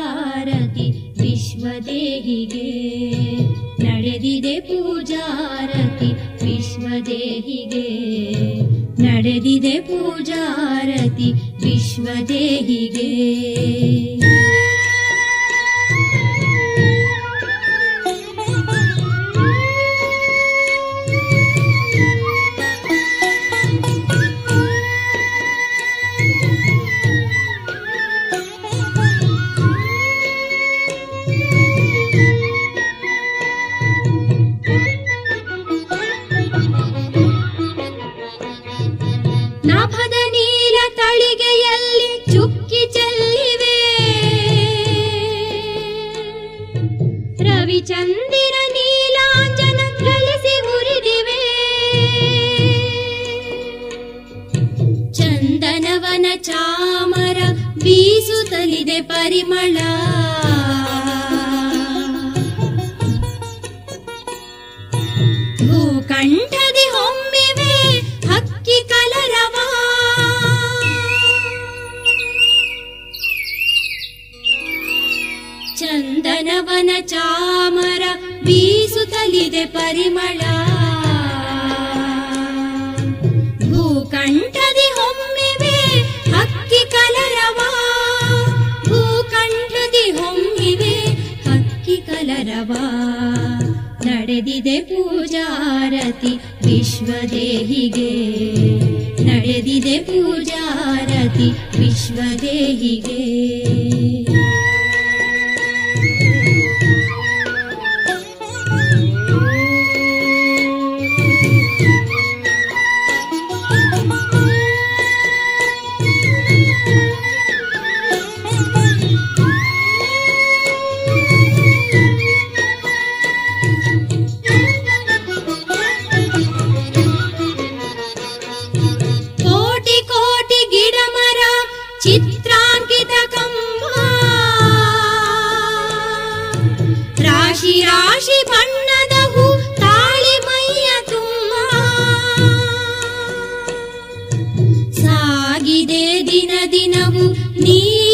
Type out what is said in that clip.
ಪೂಜಾರತಿ ವಿಶ್ವದೇಹಿಗೆ ನಡೆದಿದೆ ಪೂಜಾರತಿ ವಿಶ್ವದೇಹಿಗೆ ನಡೆದಿದೆ ಪೂಜಾರತಿ ವಿಶ್ವದೇಹಿಗೆ ನಭದ ನೀಲ ತಳಿಗೆಯಲ್ಲಿ ಚುಕ್ಕಿ ಚೆಲ್ಲಿವೆ ರವಿಚಂದಿರ ನೀಲಾಂಜನ ಜ್ವಲಿಸಿ ಉರಿದಿವೆ ಚಂದನವನ ಚಾಮರ ಬೀಸುತ್ತಲಿದೆ ಪರಿಮಳ ಭೂಕಂಠದಿ ಹೊಮ್ಮಿವೆ ಹಕ್ಕಿ ಕಲರವ ಚಂದನವನ ಚಾಮರ ಬೀಸುತ್ತಲಿದೆ ಪರಿಮಳ ಭೂಕಂಠದಿ ಹೊಮ್ಮಿವೆ ಹಕ್ಕಿ ಕಲರವ ಭೂಕಂಠದಿ ಹೊಮ್ಮಿವೆ ಹಕ್ಕಿ ಕಲರವ ನಡೆದಿದೆ ಪೂಜಾರತಿ ವಿಶ್ವದೇಹಿಗೆ ನಡೆದಿದೆ ಪೂಜಾರತಿ ವಿಶ್ವದೇಹಿಗೆ ಕೋಟಿ ಕೋಟಿ ಗಿಡ ಮರ ಚಿತ್ರಾಂಕಿತ ಕಂಬ ರಾಶಿ ರಾಶಿ ಬಣ್ಣದ ಹೂ ತಾಳಿ ಮೈಯ ತುಂಬ ಸಾಗಿದೆ ದಿನ ದಿನವು ನೀ